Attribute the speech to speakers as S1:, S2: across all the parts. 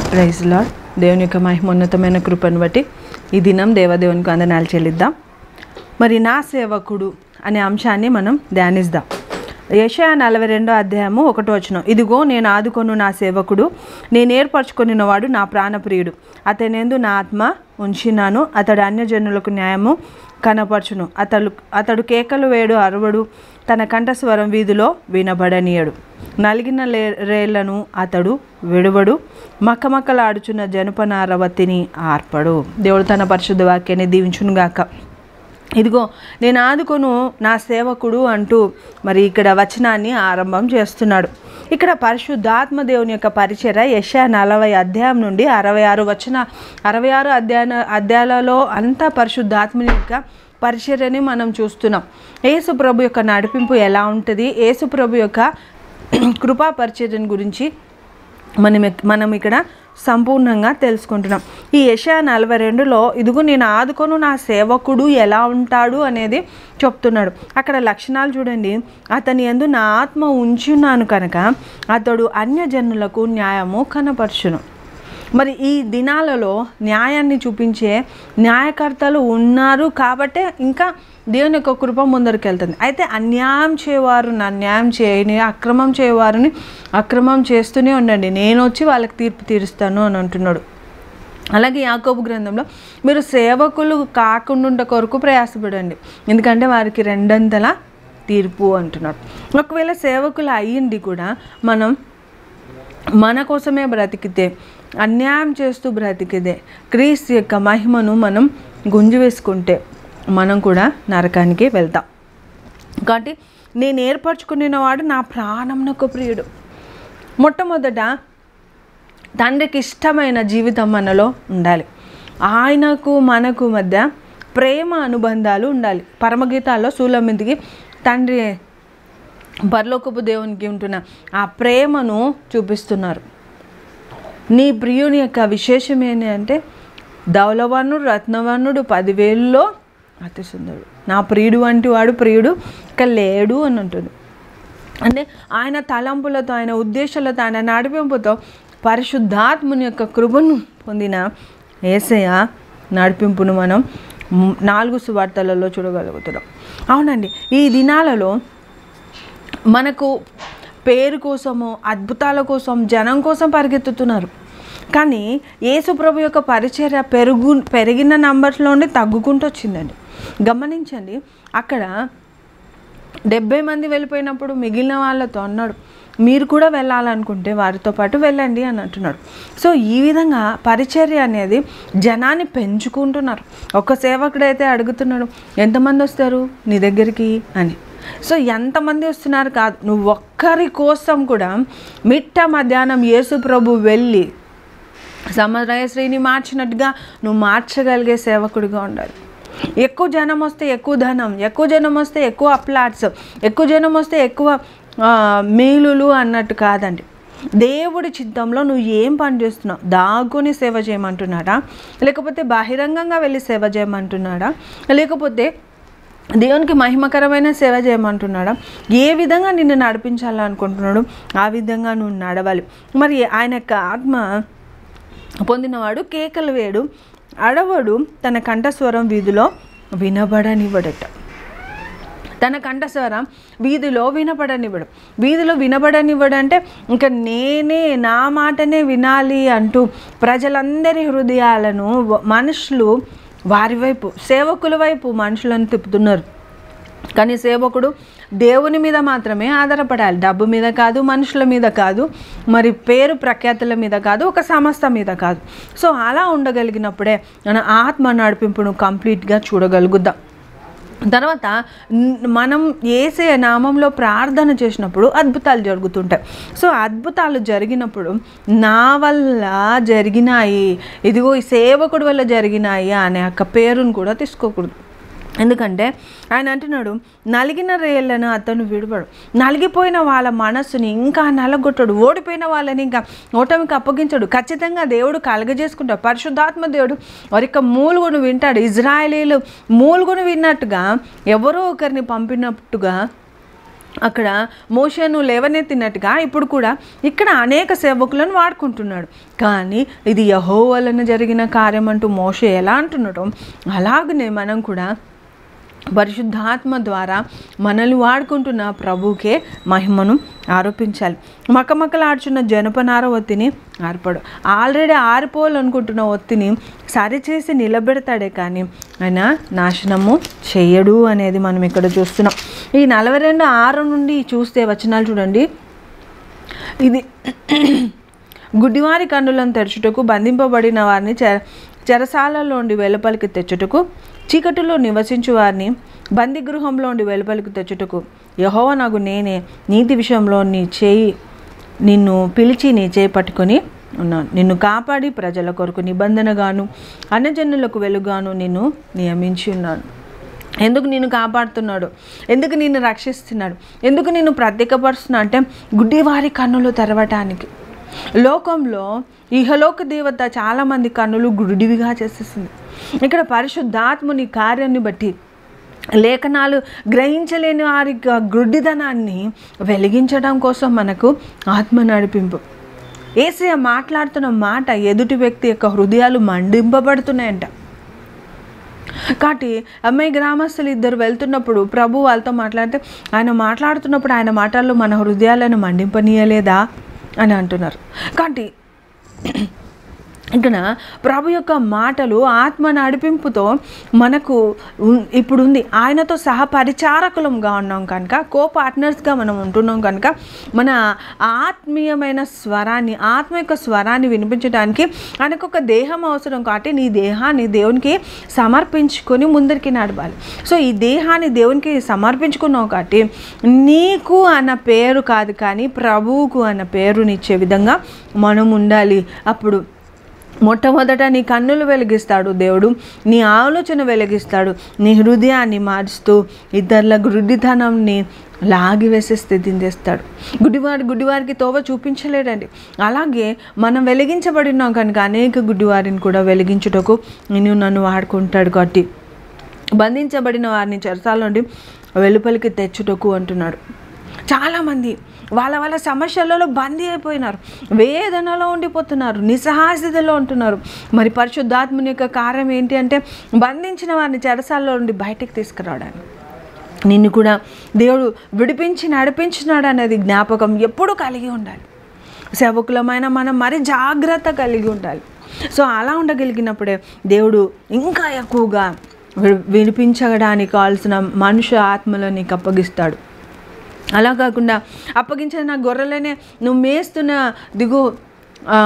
S1: praise lord దేవుని యొక్క మహిమోన్నతమైన కృపను బట్టి ఈ దినం దేవదేవునికి వందనాలు చెల్లిద్దాం మరి నా సేవకుడు అనే అంశాన్ని మనం ధ్యానిద్దాం యెషయా నలభై రెండో అధ్యాయము ఒకటో వచనం ఇదిగో నేను ఆదుకొను నా సేవకుడు నేను ఏర్పరచుకొనినవాడు నా ప్రాణప్రియుడు అతనేందు నా ఆత్మ ఉంచినాను అతడు అన్యజనులకు న్యాయము కనపరచును అతడు అతడు కేకలు వేడు అరవడు తన కంఠస్వరం వీధిలో వినబడనీయడు నలిగిన లే రేళ్లను అతడు విడువడు మక్కమక్కలాడుచున్న జనపనారవతిని ఆర్పడు దేవుడు తన పరిశుద్ధ వాక్యాన్ని దీవించునుగాక ఇదిగో నేను ఆదుకొను నా సేవకుడు అంటూ మరి ఇక్కడ వచనాన్ని ఆరంభం చేస్తున్నాడు ఇక్కడ పరిశుద్ధాత్మ దేవుని యొక్క పరిచయ యశ నలభై అధ్యాయం నుండి అరవై ఆరు వచన అరవై ఆరు అధ్యాయ అధ్యాయాలలో అంతా పరిశుద్ధాత్మని యొక్క పరిచర్యని మనం చూస్తున్నాం యేసు ప్రభు యొక్క నడిపింపు ఎలా ఉంటుంది యేసు ప్రభు యొక్క కృపా పరిచర్యని గురించి మనం ఇక్- మనం ఇక్కడ సంపూర్ణంగా తెలుసుకుంటున్నాం ఈ యశా నలభై రెండులో ఇదిగో నేను ఆదుకొను నా సేవకుడు ఎలా ఉంటాడు అనేది చెప్తున్నాడు అక్కడ లక్షణాలు చూడండి అతని ఎందు నా ఆత్మ ఉంచున్నాను కనుక అతడు అన్యజనులకు న్యాయము కనపరచును మరి ఈ దినాలలో న్యాయాన్ని చూపించే న్యాయకర్తలు ఉన్నారు కాబట్టే ఇంకా దేవుని యొక్క కృప ముందరికి వెళ్తుంది అయితే అన్యాయం చేయవారు అన్యాయం చేయని అక్రమం చేయవారిని అక్రమం చేస్తూనే ఉండండి నేను వచ్చి వాళ్ళకి తీర్పు తీరుస్తాను అని అంటున్నాడు అలాగే యాకోబు గ్రంథంలో మీరు సేవకులు కాకుండా కొరకు ప్రయాసపడండి ఎందుకంటే వారికి రెండంతల తీర్పు అంటున్నాడు ఒకవేళ సేవకులు అయ్యింది కూడా మనం మన కోసమే బ్రతికితే అన్యాయం చేస్తూ బ్రతికితే క్రీస్తు యొక్క మహిమను మనం గుంజు వేసుకుంటే మనం కూడా నరకానికి వెళ్తాం కాబట్టి నేను ఏర్పరచుకునేవాడు నా ప్రాణంనొక ప్రియుడు మొట్టమొదట తండ్రికి ఇష్టమైన జీవితం మనలో ఉండాలి ఆయనకు మనకు మధ్య ప్రేమ అనుబంధాలు ఉండాలి పరమగీతాల్లో సూలమిందికి తండ్రి పరలోకపు దేవునికి ఉంటున్న ఆ ప్రేమను చూపిస్తున్నారు నీ ప్రియుని యొక్క విశేషం ఏంటి అంటే ధవలవర్ణుడు రత్నవర్ణుడు పదివేల్లో అతి సుందరుడు నా ప్రియుడు వంటి వాడు ప్రియుడు ఇక లేడు అని ఉంటుంది అంటే ఆయన తలంపులతో ఆయన ఉద్దేశాలతో ఆయన నడిపింపుతో పరిశుద్ధాత్ముని యొక్క కృపను పొందిన ఏసయ నడిపింపును మనం మ్, నాలుగు సువార్తలలో చూడగలుగుతున్నాం అవునండి ఈ దినాలలో మనకు పేరు కోసము అద్భుతాల కోసం జనం కోసం పరిగెత్తుతున్నారు కానీ యేసు ప్రభు యొక్క పరిచర్య పెరుగు పెరిగిన నంబర్స్లో ఉండి తగ్గుకుంటూ వచ్చిందండి గమనించండి అక్కడ డెబ్బై మంది వెళ్ళిపోయినప్పుడు మిగిలిన వాళ్ళతో అన్నాడు మీరు కూడా వెళ్ళాలనుకుంటే వారితో పాటు వెళ్ళండి అని అంటున్నాడు సో ఈ విధంగా పరిచర్య అనేది జనాన్ని పెంచుకుంటున్నారు ఒక సేవకుడైతే అడుగుతున్నాడు ఎంతమంది వస్తారు నీ దగ్గరికి అని సో ఎంతమంది వస్తున్నారు కాదు నువ్వు ఒక్కరి కోసం కూడా మిట్ట మధ్యాహ్నం యేసు ప్రభు వెళ్ళి సమరయశ్రీని మార్చినట్టుగా నువ్వు మార్చగలిగే సేవకుడిగా ఉండాలి ఎక్కువ జనం వస్తే ఎక్కువ ధనం ఎక్కువ జనం వస్తే ఎక్కువ అప్లాట్స్ ఎక్కువ జనం వస్తే ఎక్కువ ఆ, మేలులు అన్నట్టు కాదండి దేవుడి చిత్తంలో నువ్వు ఏం పని చేస్తున్నావు దాగుని సేవ చేయమంటున్నాడా లేకపోతే బహిరంగంగా వెళ్ళి సేవ చేయమంటున్నాడా లేకపోతే దేవునికి మహిమకరమైన సేవ చేయమంటున్నాడా ఏ విధంగా నిన్ను నడిపించాలనుకుంటున్నాడు ఆ విధంగా నువ్వు నడవాలి మరి ఆయన యొక్క ఆత్మ పొందినవాడు కేకలు వేడు అడవడు తన కంఠస్వరం వీధిలో వినబడనివ్వడట తన కంఠస్వరం వీధిలో వినపడనివ్వడు వీధిలో వినబడనివ్వడు అంటే ఇంకా నేనే నా మాటనే వినాలి అంటూ ప్రజలందరి హృదయాలను వ- మనుషులు వారి వైపు సేవకుల వైపు మనుషులను తిప్పుతున్నారు కానీ సేవకుడు దేవుని మీద మాత్రమే ఆధారపడాలి డబ్బు మీద కాదు మనుషుల మీద కాదు మరి పేరు ప్రఖ్యాతుల మీద కాదు ఒక సంస్థ మీద కాదు సో అలా ఉండగలిగినప్పుడే మన ఆత్మ నడిపింపును కంప్లీట్గా చూడగలుగుద్దాం తర్వాత న్- మనం ఏసే నామంలో ప్రార్థన చేసినప్పుడు అద్భుతాలు జరుగుతుంటాయి సో అద్భుతాలు జరిగినప్పుడు నా వల్ల జరిగినాయి ఇదిగో ఈ సేవకుడి వల్ల జరిగినాయి అనే యొక్క పేరును కూడా తీసుకోకూడదు ఎందుకంటే ఆయన అంటున్నాడు నలిగిన రేళ్లను అతను విడవడు నలిగిపోయిన వాళ్ళ మనస్సుని ఇంకా నలగొట్టడు ఓడిపోయిన వాళ్ళని ఇంకా ఓటమికి అప్పగించడు ఖచ్చితంగా దేవుడు కలగజేసుకుంటాడు పరిశుద్ధాత్మ దేవుడు వారిక మూలుగును వింటాడు ఇజ్రాయేలీలు మూలుగును విన్నట్టుగా ఎవరో ఒకరిని పంపినట్టుగా అక్కడ మోషను లేవనెత్తినట్టుగా ఇప్పుడు కూడా ఇక్కడ అనేక సేవకులను వాడుకుంటున్నాడు కానీ ఇది యహో వలన జరిగిన కార్యం అంటూ మోషే ఎలా అంటున్నాడో అలాగనే మనం కూడా పరిశుద్ధాత్మ ద్వారా మనల్ని వాడుకుంటున్న ప్రభుకే మహిమను ఆరోపించాలి మకమకలాడుచున్న జనపనార ఒత్తిని ఆర్పడు ఆల్రెడీ ఆరిపోవాలనుకుంటున్న ఒత్తిని సరిచేసి నిలబెడతాడే కానీ ఆయన నాశనము చెయ్యడు అనేది మనం ఇక్కడ చూస్తున్నాం ఈ నలభై రెండు ఆరు నుండి చూస్తే వచనాలు చూడండి ఇది గుడ్డివారి కన్నులను తెరచుటకు బంధింపబడిన వారిని చెర చెరసాలలోండి వెలుపలికి తెచ్చుటకు చీకటిలో నివసించు వారిని బంది గృహంలోండి వెలుపలికి తెచ్చుటకు యహోవ నాకు నేనే నీతి విషయంలో నీ చేయి నిన్ను పిలిచి నీ చేయి పట్టుకొని ఉన్నాను నిన్ను కాపాడి ప్రజల కొరకు నిబంధనగాను అన్నజనులకు వెలుగాను నిన్ను నియమించి ఉన్నాను ఎందుకు నిన్ను కాపాడుతున్నాడు ఎందుకు నిన్ను రక్షిస్తున్నాడు ఎందుకు నిన్ను ప్రత్యేకపరుస్తున్నా అంటే గుడ్డివారి కన్నులు తెరవటానికి లోకంలో ఇహలోక దేవత చాలామంది కన్నులు గుడివిగా చేసేసింది ఇక్కడ పరిశుద్ధాత్ముని కార్యాన్ని బట్టి లేఖనాలు గ్రహించలేని వారి యొక్క గుడ్డిదనాన్ని వెలిగించడం కోసం మనకు ఆత్మ నడిపింపు ఏసయ మాట్లాడుతున్న మాట ఎదుటి వ్యక్తి యొక్క హృదయాలు మండింపబడుతున్నాయంట కాబట్టి అమ్మాయి గ్రామస్తులు ఇద్దరు వెళ్తున్నప్పుడు ప్రభు వాళ్ళతో మాట్లాడితే ఆయన మాట్లాడుతున్నప్పుడు ఆయన మాటల్లో మన హృదయాలను మండింపనీయలేదా అని అంటున్నారు కాబట్టి ఇక్కడ ప్రభు యొక్క మాటలు ఆత్మ నడిపింపుతో మనకు ఉన్- ఇప్పుడు ఉంది ఆయనతో సహ పరిచారకులంగా ఉన్నాం కనుక కో పార్ట్నర్స్గా మనం ఉంటున్నాం కనుక మన ఆత్మీయమైన స్వరాన్ని ఆత్మ యొక్క స్వరాన్ని వినిపించడానికి ఆయనకు ఒక దేహం అవసరం కాబట్టి నీ దేహాన్ని దేవునికి సమర్పించుకొని ముందరికి నడవాలి సో ఈ దేహాన్ని దేవునికి సమర్పించుకున్నావు కాబట్టి నీకు అన్న పేరు కాదు కానీ ప్రభువుకు అన్న పేరునిచ్చే విధంగా మనం ఉండాలి అప్పుడు మొట్టమొదట నీ కన్నులు వెలిగిస్తాడు దేవుడు నీ ఆలోచన వెలిగిస్తాడు నీ హృదయాన్ని మారుస్తూ ఇతరుల గుడ్డితనంని లాగివేసే స్థితిని తెస్తాడు గుడ్డివాడు గుడ్డివారికి తోవ చూపించలేడండి అలాగే మనం వెలిగించబడినాం కనుక అనేక గుడ్డివారిని కూడా వెలిగించుటకు నేను నన్ను వాడుకుంటాడు కాబట్టి బంధించబడిన వారిని చెరసాల నుండి వెలుపలికి తెచ్చుటకు అంటున్నాడు చాలామంది వాళ్ళ వాళ్ళ సమస్యలలో బందీ అయిపోయినారు వేదనలో ఉండిపోతున్నారు నిస్సహాస్థితిలో ఉంటున్నారు మరి పరిశుద్ధాత్ముని యొక్క కార్యం ఏంటి అంటే బంధించిన వారిని చెరసాలలో నుండి బయటికి తీసుకురావడానికి నిన్ను కూడా దేవుడు విడిపించి నడిపించినాడు అనేది జ్ఞాపకం ఎప్పుడూ కలిగి ఉండాలి సేవకులమైన మనం మరి జాగ్రత్త కలిగి ఉండాలి సో అలా ఉండగలిగినప్పుడే దేవుడు ఇంకా ఎక్కువగా వి- విడిపించడానికి కావాల్సిన మనుష్య ఆత్మలను నీకు అప్పగిస్తాడు అలా కాకుండా అప్పగించిన నా గొర్రెలనే నువ్వు మేస్తున్న దిగు ఆ,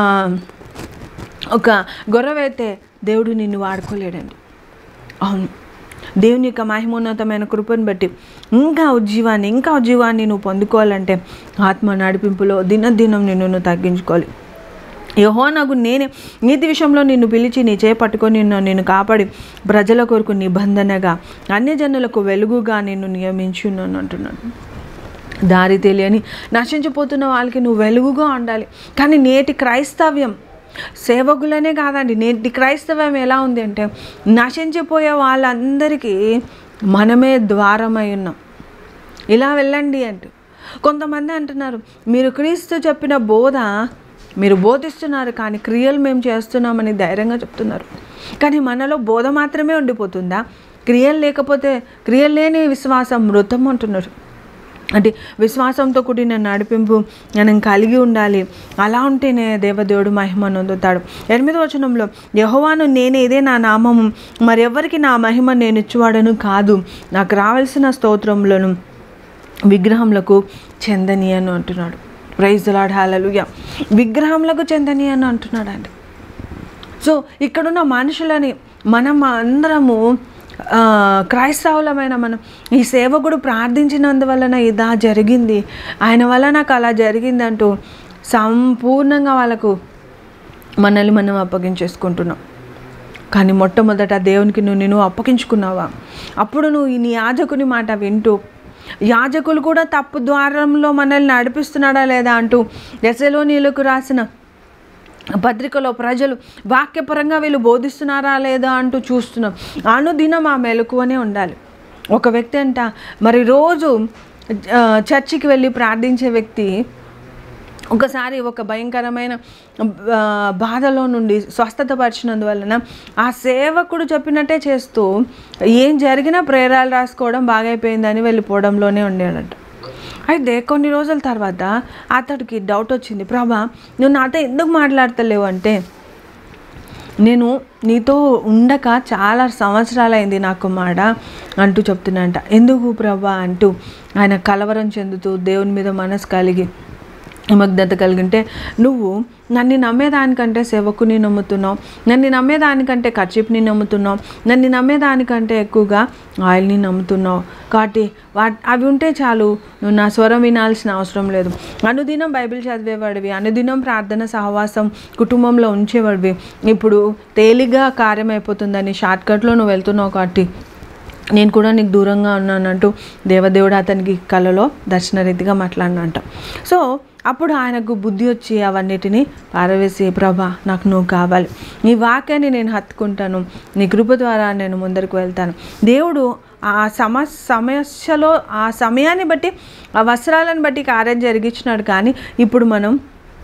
S1: ఒక గొర్రెవైతే దేవుడు నిన్ను వాడుకోలేడండి అవును దేవుని యొక్క మహిమోన్నతమైన కృపను బట్టి ఇంకా ఉజ్జీవాన్ని ఇంకా ఉజ్జీవాన్ని నువ్వు పొందుకోవాలంటే ఆత్మ నడిపింపులో దినదినం నిన్ను నువ్వు తగ్గించుకోవాలి యహో నాకు నేనే నీతి విషయంలో నిన్ను పిలిచి నీ చేయి పట్టుకొని నిన్ను నేను కాపాడి ప్రజల కొరకు నిబంధనగా అన్యజనులకు వెలుగుగా నిన్ను నియమించి ఉన్నాను అంటున్నాను దారి తెలియని నశించిపోతున్న వాళ్ళకి నువ్వు వెలుగుగా ఉండాలి కానీ నేటి క్రైస్తవ్యం సేవకులనే కాదండి నేటి క్రైస్తవ్యం ఎలా ఉంది అంటే నశించిపోయే వాళ్ళందరికీ మనమే ద్వారమై ఉన్నాం ఇలా వెళ్ళండి అంటూ కొంతమంది అంటున్నారు మీరు క్రీస్తు చెప్పిన బోధ మీరు బోధిస్తున్నారు కానీ క్రియలు మేము చేస్తున్నామని ధైర్యంగా చెప్తున్నారు కానీ మనలో బోధ మాత్రమే ఉండిపోతుందా క్రియలు లేకపోతే క్రియలు లేని విశ్వాసం మృతం అంటున్నారు అంటే విశ్వాసంతో కూడిన నడిపింపు మనం కలిగి ఉండాలి అలా ఉంటేనే దేవదేవుడు మహిమ నొందుతాడు ఎనిమిదో వచనంలో యహోవాను నేనే ఇదే నా నామము మరెవరికి నా మహిమ నేను ఇచ్చువాడను కాదు నాకు రావాల్సిన స్తోత్రములను విగ్రహములకు చెందని అని అంటున్నాడు ప్రైజ్ లాడ్ హాలలుయ విగ్రహములకు చెందని అని అంటున్నాడు అండి సో ఇక్కడున్న మనుషులని మనం అందరము ఆ, క్రైస్తవులమైన మనం ఈ సేవకుడు ప్రార్థించినందువలన ఇదా జరిగింది ఆయన వల్ల నాకు అలా జరిగింది అంటూ సంపూర్ణంగా వాళ్ళకు మనల్ని మనం అప్పగించేసుకుంటున్నాం కానీ మొట్టమొదట దేవునికి నువ్వు నేను అప్పగించుకున్నావా అప్పుడు నువ్వు ఈ నీ యాజకుని మాట వింటూ యాజకులు కూడా తప్పు ద్వారంలో మనల్ని నడిపిస్తున్నాడా లేదా అంటూ ఎసలో నీళ్ళకు రాసిన పత్రికలో ప్రజలు వాక్యపరంగా వీళ్ళు బోధిస్తున్నారా లేదా అంటూ చూస్తున్నాం అనుదినం ఆ మెలకువనే ఉండాలి ఒక వ్యక్తి అంట మరి రోజు ఆ, చర్చికి వెళ్ళి ప్రార్థించే వ్యక్తి ఒకసారి ఒక భయంకరమైన ఆ, బాధలో నుండి స్వస్థత పరిచినందువలన ఆ సేవకుడు చెప్పినట్టే చేస్తూ ఏం జరిగినా ప్రేరాలు రాసుకోవడం బాగైపోయిందని వెళ్ళిపోవడంలోనే ఉండేడట అయితే కొన్ని రోజుల తర్వాత అతడికి డౌట్ వచ్చింది ప్రభా నువ్వు నాతో ఎందుకు మాట్లాడతలేవు అంటే నేను నీతో ఉండక చాలా సంవత్సరాలైంది నాకు మాట అంటూ చెప్తున్నంట ఎందుకు ప్రభా అంటూ ఆయన కలవరం చెందుతూ దేవుని మీద మనసు కలిగి నిమగ్నత కలిగింటే నువ్వు నన్ను నమ్మేదానికంటే సేవకుని నమ్ముతున్నావు నన్ను నమ్మేదానికంటే ఖర్చిప్ని నమ్ముతున్నావు నన్ను నమ్మేదానికంటే ఎక్కువగా ఆయిల్ని నమ్ముతున్నావు కాబట్టి వా అవి ఉంటే చాలు నువ్వు నా స్వరం వినాల్సిన అవసరం లేదు అనుదినం బైబిల్ చదివేవాడివి అనుదినం ప్రార్థన సహవాసం కుటుంబంలో ఉంచేవాడివి ఇప్పుడు తేలిగ్గా కార్యం అయిపోతుందని షార్ట్కట్లో నువ్వు వెళ్తున్నావు కాబట్టి నేను కూడా నీకు దూరంగా ఉన్నానంటూ దేవదేవుడు అతనికి కళలో దర్శనరీతిగా మాట్లాడినంట సో అప్పుడు ఆయనకు బుద్ధి వచ్చి అవన్నిటిని పారవేసి ప్రభా నాకు నువ్వు కావాలి నీ వాక్యాన్ని నేను హత్తుకుంటాను నీ కృప ద్వారా నేను ముందరకు వెళ్తాను దేవుడు ఆ సమ సమస్యలో ఆ సమయాన్ని బట్టి ఆ వస్త్రాలను బట్టి కార్యం జరిగించినాడు కానీ ఇప్పుడు మనం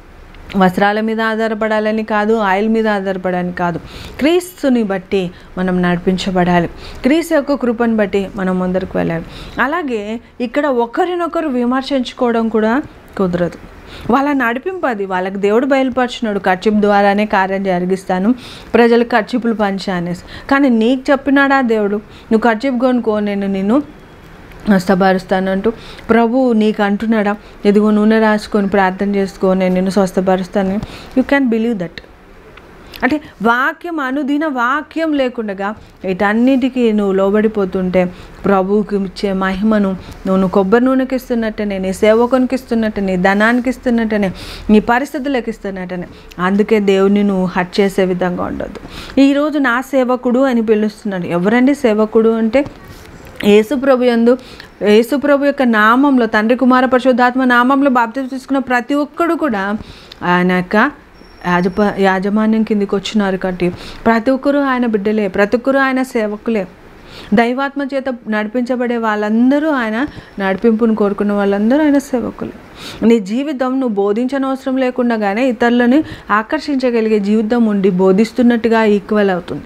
S1: వస్త్రాల మీద ఆధారపడాలని కాదు ఆయిల్ మీద ఆధారపడాలని కాదు క్రీస్తుని బట్టి మనం నడిపించబడాలి క్రీస్తు యొక్క కృపను బట్టి మనం ముందరకు వెళ్ళాలి అలాగే ఇక్కడ ఒకరినొకరు విమర్శించుకోవడం కూడా కుదరదు వాళ్ళ నడిపింపది వాళ్ళకి దేవుడు బయలుపరిచినాడు ఖర్చిప్ ద్వారానే కార్యం జరిగిస్తాను ప్రజలకు ఖర్చిపులు పంచా అనేసి కానీ నీకు చెప్పినాడా దేవుడు నువ్వు ఖర్చిప్ కొనుక్కో నేను నిన్ను స్వస్థపరుస్తానంటూ ప్రభు నీకు అంటున్నాడా ఇదిగో నూనె రాసుకొని ప్రార్థన చేసుకో నేను నిన్ను స్వస్థపరుస్తాను యూ క్యాన్ బిలీవ్ దట్ అంటే వాక్యం అనుదిన వాక్యం లేకుండగా వీటన్నిటికీ నువ్వు లోబడిపోతుంటే ప్రభువుకి ఇచ్చే మహిమను నువ్వు నువ్వు కొబ్బరి నూనెకి ఇస్తున్నట్టనే నీ సేవకునికి ఇస్తున్నట్టే నీ ధనానికి ఇస్తున్నట్టనే నీ పరిస్థితులకు ఇస్తున్నట్టనే అందుకే దేవుని నువ్వు హట్ చేసే విధంగా ఉండదు ఈరోజు నా సేవకుడు అని పిలుస్తున్నాడు ఎవరండి సేవకుడు అంటే యేసుప్రభు యందు యేసుప్రభు యొక్క నామంలో తండ్రి కుమార పరిశుద్ధాత్మ నామంలో బాప్తిజం తీసుకున్న ప్రతి ఒక్కడు కూడా ఆయన యొక్క యాజప యాజమాన్యం కిందికి వచ్చినారు కాబట్టి ప్రతి ఒక్కరూ ఆయన బిడ్డలే ప్రతి ఒక్కరూ ఆయన సేవకులే దైవాత్మ చేత నడిపించబడే వాళ్ళందరూ ఆయన నడిపింపును కోరుకున్న వాళ్ళందరూ ఆయన సేవకులే నీ జీవితం నువ్వు బోధించనవసరం లేకుండానే ఇతరులని ఆకర్షించగలిగే జీవితం ఉండి బోధిస్తున్నట్టుగా ఈక్వల్ అవుతుంది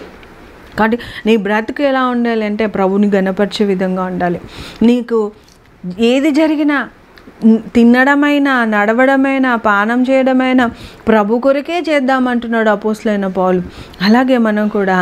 S1: కాబట్టి నీ బ్రతుకు ఎలా ఉండాలి అంటే ప్రభుని గణపరిచే విధంగా ఉండాలి నీకు ఏది జరిగినా న్- తినడమైనా నడవడమైనా పానం చేయడమైనా ప్రభు కొరకే చేద్దామంటున్నాడు అపోసులైన పౌలు అలాగే మనం కూడా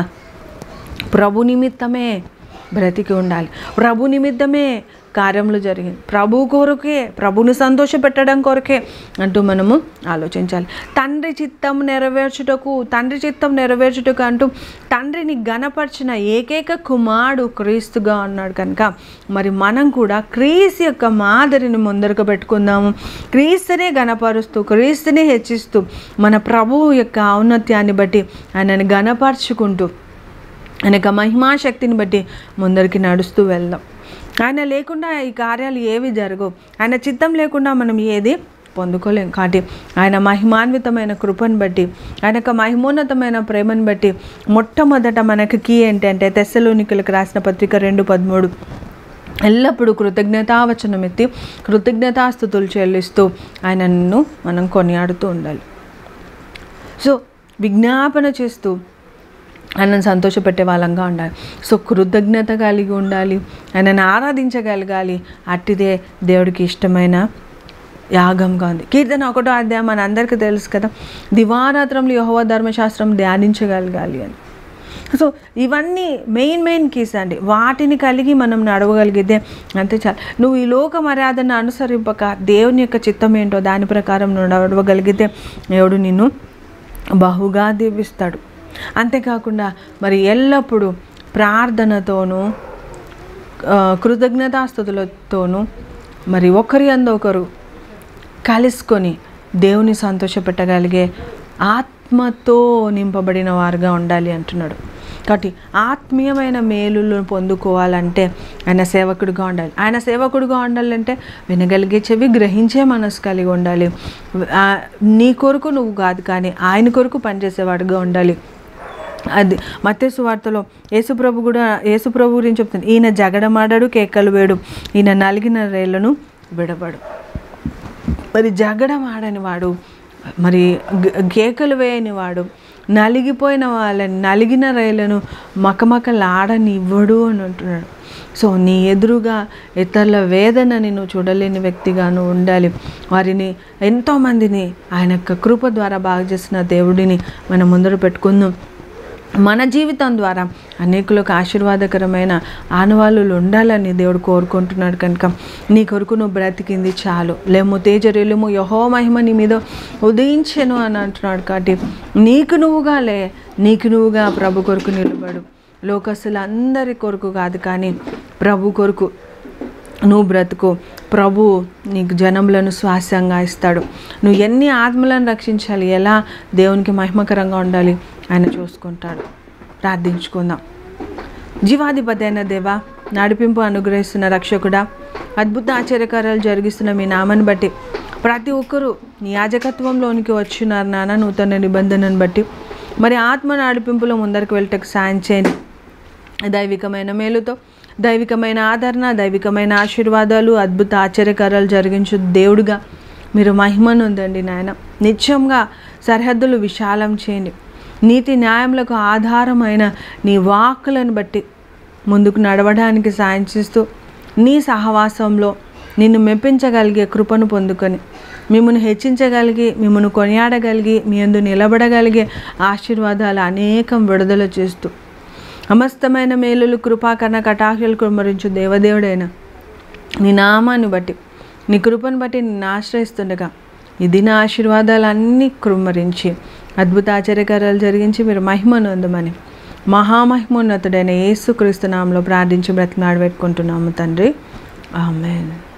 S1: ప్రభు నిమిత్తమే బ్రతికి ఉండాలి ప్రభు నిమిత్తమే కార్యములు జరిగింది ప్రభు కొరకే ప్రభుని సంతోషపెట్టడం కొరకే అంటూ మనము ఆలోచించాలి తండ్రి చిత్తం నెరవేర్చుటకు తండ్రి చిత్తం నెరవేర్చుటకు అంటూ తండ్రిని గణపరిచిన ఏకైక కుమారుడు క్రీస్తుగా ఉన్నాడు కనుక మరి మనం కూడా క్రీస్తు యొక్క మాదిరిని ముందరకు పెట్టుకుందాము క్రీస్తునే గణపరుస్తూ క్రీస్తుని హెచ్చిస్తూ మన ప్రభువు యొక్క ఔన్నత్యాన్ని బట్టి ఆయనని గణపరుచుకుంటూ ఆయన యొక్క మహిమాశక్తిని బట్టి ముందరికి నడుస్తూ వెళ్దాం ఆయన లేకుండా ఈ కార్యాలు ఏవి జరగవు ఆయన చిత్తం లేకుండా మనం ఏది పొందుకోలేం కాబట్టి ఆయన మహిమాన్వితమైన కృపను బట్టి ఆయన యొక్క మహిమోన్నతమైన ప్రేమను బట్టి మొట్టమొదట మనకి కీ ఏంటంటే తెస్సలోనికులకు రాసిన పత్రిక రెండు పదమూడు ఎల్లప్పుడూ కృతజ్ఞతావచనం ఎత్తి కృతజ్ఞతాస్థుతులు చెల్లిస్తూ ఆయనను మనం కొనియాడుతూ ఉండాలి సో విజ్ఞాపన చేస్తూ ఆయనను సంతోషపెట్టే వాళ్ళంగా ఉండాలి సో కృతజ్ఞత కలిగి ఉండాలి ఆయనను ఆరాధించగలగాలి అట్టిదే దేవుడికి ఇష్టమైన యాగంగా ఉంది కీర్తన ఒకటో అధ్యాయం మన అందరికీ తెలుసు కదా దివారాత్రంలో యహోవ ధర్మశాస్త్రం ధ్యానించగలగాలి అని సో ఇవన్నీ మెయిన్ మెయిన్ కీస్ అండి వాటిని కలిగి మనం నడవగలిగితే అంతే చాలు నువ్వు ఈ లోక మర్యాదను అనుసరింపక దేవుని యొక్క చిత్తం ఏంటో దాని ప్రకారం నువ్వు నడవగలిగితే దేవుడు నిన్ను బహుగా దీవిస్తాడు అంతేకాకుండా మరి ఎల్లప్పుడూ ప్రార్థనతోనూ ఆ, కృతజ్ఞతాస్థుతులతోనూ మరి ఒకరి అందు ఒకరు కలుసుకొని దేవుని సంతోషపెట్టగలిగే ఆత్మతో నింపబడిన వారుగా ఉండాలి అంటున్నాడు కాబట్టి ఆత్మీయమైన మేలులను పొందుకోవాలంటే ఆయన సేవకుడిగా ఉండాలి ఆయన సేవకుడిగా ఉండాలంటే వినగలిగే చెవి గ్రహించే మనసు కలిగి ఉండాలి ఆ, నీ కొరకు నువ్వు కాదు కానీ ఆయన కొరకు పనిచేసేవాడుగా ఉండాలి అది మత్తేసు వార్తలో యేసుప్రభు కూడా యేసుప్రభు గురించి చెప్తుంది ఈయన జగడమాడాడు కేకలు వేడు ఈయన నలిగిన రేళ్లను విడబడు మరి జగడం ఆడని వాడు మరి గ- కేకలు వేయని వాడు నలిగిపోయిన వాళ్ళని నలిగిన రైలను మకమకలాడని ఇవ్వడు అని అంటున్నాడు సో నీ ఎదురుగా ఇతరుల వేదనని నువ్వు చూడలేని వ్యక్తిగా నువ్వు ఉండాలి వారిని ఎంతోమందిని ఆయన యొక్క కృప ద్వారా బాగు చేసిన దేవుడిని మనం ముందర పెట్టుకుందాం మన జీవితం ద్వారా అనేకులకు ఆశీర్వాదకరమైన ఆనవాళ్ళు ఉండాలని దేవుడు కోరుకుంటున్నాడు కనుక నీ కొరకు నువ్వు బ్రతికింది చాలు లేము తేజరేలుము యహో మహిమ నీ మీద ఉదయించెను అని అంటున్నాడు కాబట్టి నీకు నువ్వుగా లే నీకు నువ్వుగా ప్రభు కొరకు నిలబడు లోకస్తులందరి కొరకు కాదు కానీ ప్రభు కొరకు నువ్వు బ్రతుకు ప్రభు నీకు జనములను స్వాస్యంగా ఇస్తాడు నువ్వు ఎన్ని ఆత్మలను రక్షించాలి ఎలా దేవునికి మహిమకరంగా ఉండాలి ఆయన చూసుకుంటాడు ప్రార్థించుకుందాం జీవాధిపతి అయిన దేవా నడిపింపు అనుగ్రహిస్తున్న రక్షకుడా అద్భుత ఆశ్చర్యకార్యాలు జరిగిస్తున్న మీ నామాన్ని బట్టి ప్రతి ఒక్కరూ నీ యాజకత్వంలోనికి వచ్చినారు నాన్న నూతన నిబంధనను బట్టి మరి ఆత్మ నడిపింపులో ముందరికి వెళ్ళటకు సాయం చేయండి దైవికమైన మేలుతో దైవికమైన ఆదరణ దైవికమైన ఆశీర్వాదాలు అద్భుత ఆశ్చర్యకారాలు జరిగించు దేవుడుగా మీరు మహిమను ఉందండి నాయన నిత్యంగా సరిహద్దులు విశాలం చేయండి నీతి న్యాయములకు ఆధారమైన నీ వాక్కులను బట్టి ముందుకు నడవడానికి సాయం చేస్తూ నీ సహవాసంలో నిన్ను మెప్పించగలిగే కృపను పొందుకొని మిమ్మల్ని హెచ్చించగలిగి మిమ్మల్ని కొనియాడగలిగి మీ అందు నిలబడగలిగే ఆశీర్వాదాలు అనేకం విడుదల చేస్తూ సమస్తమైన మేలులు కృపాకరణ కటాక్షలు కుమరించు దేవదేవుడైన నీ నామాన్ని బట్టి నీ కృపను బట్టి నిన్ను ఆశ్రయిస్తుండగా ఈ దిన ఆశీర్వాదాలన్నీ కృమ్మరించి అద్భుత ఆశ్చర్యకార్యాలు జరిగించి మీరు మహిమను అందమని మహామహిమోన్నతుడైన యేసు క్రీస్తు నామంలో ప్రార్థించి బ్రతిమాడబెట్టుకుంటున్నాము తండ్రి ఆమెన్